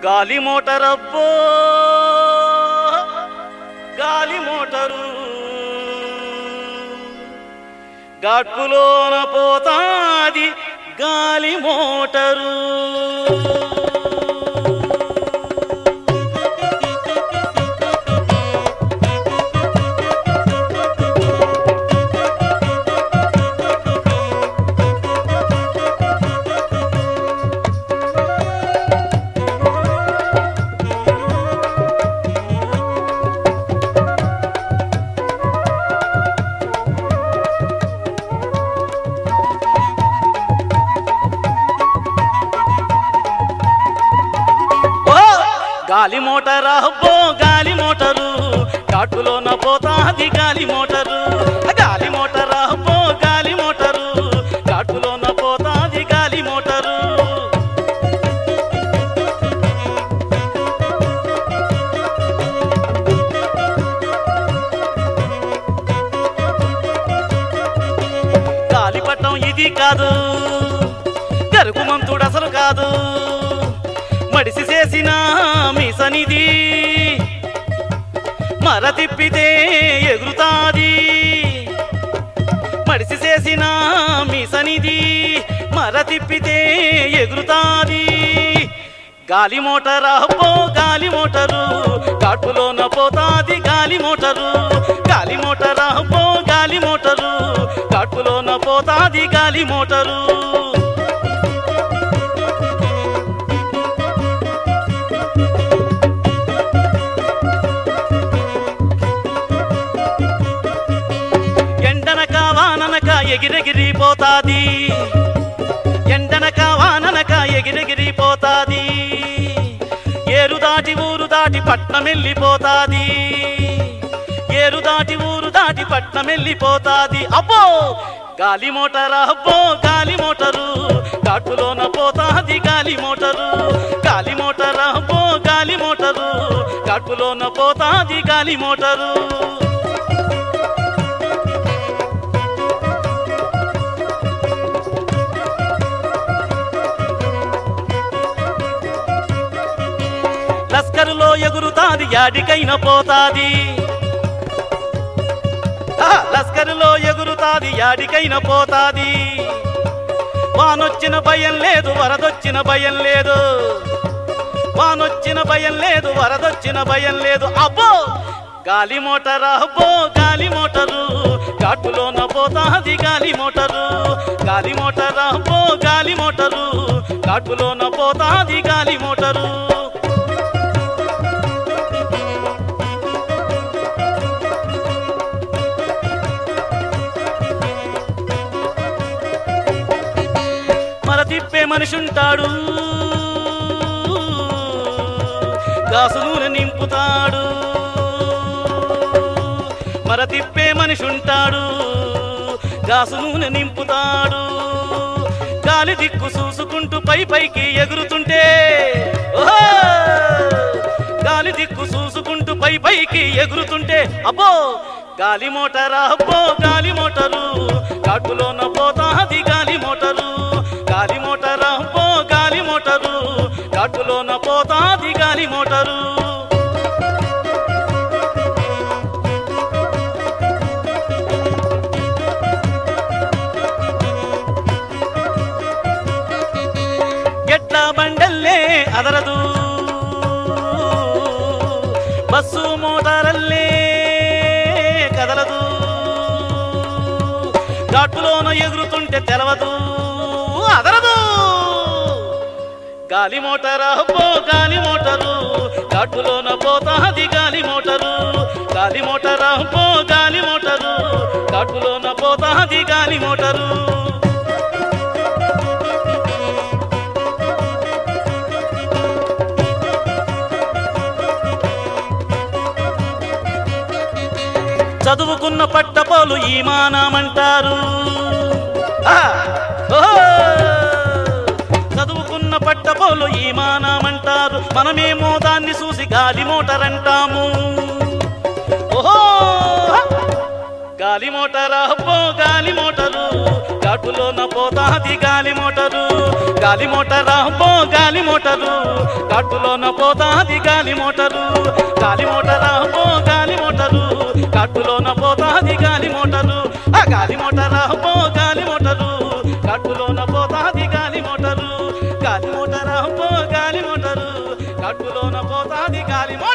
గాలి మోటరబ్బో గాలి మోటరు గట్టులోన పోతాది గాలి మోటరు ఓ గాలి మోటార్ అబ్బో గాలి మోటారు కాటులోన పోతాది గాలి మోటారు గాలి మోటార్ అబ్బో గాలి మోటారు కాటులోన పోతాది గాలి మోటారు గాలిపటం ఇది కాదు గరుగుమంతుడు అసలు కాదు మడిసి చేసిన మీసనిది మర తిప్పితే ఎగురుతాది మడిసి చేసిన మీసనిది మర తిప్పితే ఎగురుతాది గాలి మోటార్ అబ్బో గాలి మోటారు కాటులోన పోతాది గాలి మోటారు గాలి మోటార్ అబ్బో గాలి మోటారు కాటులోన పోతాది గాలి మోటారు ఎండనక వాననక ఎగిరెగిరిపోతాది ఎండనక వాననక ఎగిరెగిరిపోతాది ఏరు దాటి ఊరు దాటి పట్నం వెళ్ళిపోతాది ఏరు దాటి ఊరు దాటి పట్నం వెళ్ళిపోతాది అబ్బో గాలి మోటార్ అబ్బో గాలి మోటారు కాటులోన పోతాది గాలి మోటారు గాలి మోటార్ అబ్బో గాలి మోటారు కాటులోన పోతాది గాలి మోటారు లస్కరులో ఎగురుతాది యాడికైనా పోతాది ఆ, లస్కరులో ఎగురుతాది యాడికైనా పోతాది వానొచ్చిన భయం లేదు వరదొచ్చిన భయం లేదు వానొచ్చిన భయం లేదు వరదొచ్చిన భయం లేదు అబ్బో గాలి మోటార్ అబ్బో గాలి మోటారు కాటులోన పోతాది గాలి మోటారు గాలి మోటార్ అబ్బో గాలి మోటారు కాటులోన పోతాది గాలి మోటారు మర తిప్పే మనిషి ఉంటాడు గాసు నూనె నింపుతాడు మర తిప్పే మనిషి ఉంటాడు గాసు నూనె నింపుతాడు గాలి దిక్కు చూసుకుంటూ పై పైకి ఎగురుతుంటే ఓహో! గాలి దిక్కు చూసుకుంటూ పై పైకి ఎగురుతుంటే అబ్బో గాలి మోటారా అబ్బో గాలి మోటారు కాటులోన పోతాది గాలి మోటారు గాలి మోటారా అబ్బో గాలి మోటారు కాటులోన పోతాది గాలి మోటారు ఎట్ల బండల్లే అదరదు బస్సు మోటారల్లే కదలదు ఘాటులోన ఎగురుతుంటే తెలవదు అదరదు గాలి మోటార్ అబ్బో గాలి మోటారు ఘాటులోన పోతాది గాలి మోటారు గాలి మోటార్ అబ్బో గాలి మోటారు ఘాటులోన పోతాది గాలి మోటారు చదువుకున్న పట్టపోలు ఈమానమంటారు ఆ! ఓహో! చదువుకున్న పట్టపోలు ఈమానమంటారు మనమేమో దాన్ని చూసి గాలి మోటార్ అంటాము ఓహో గాలి మోటార్ అబ్బో గాలి మోటారు ఘాటులోన పోతాది గాలి మోటరు గాలి మోటరా పో గాలి మోటరు ఘాటులోన పోతాది గాలి మోటరు గాలి మోటరా పో గాలి మోటరు ఘాటులోన పోతాది గాలి మోటరు ఆ గాలి మోటరా పో గాలి మోటరు ఘాటులోన పోతాది గాలి మోటరు గాలి మోటరా పో గాలి మోటరు ఘాటులోన పోతాది గాలి మోటరు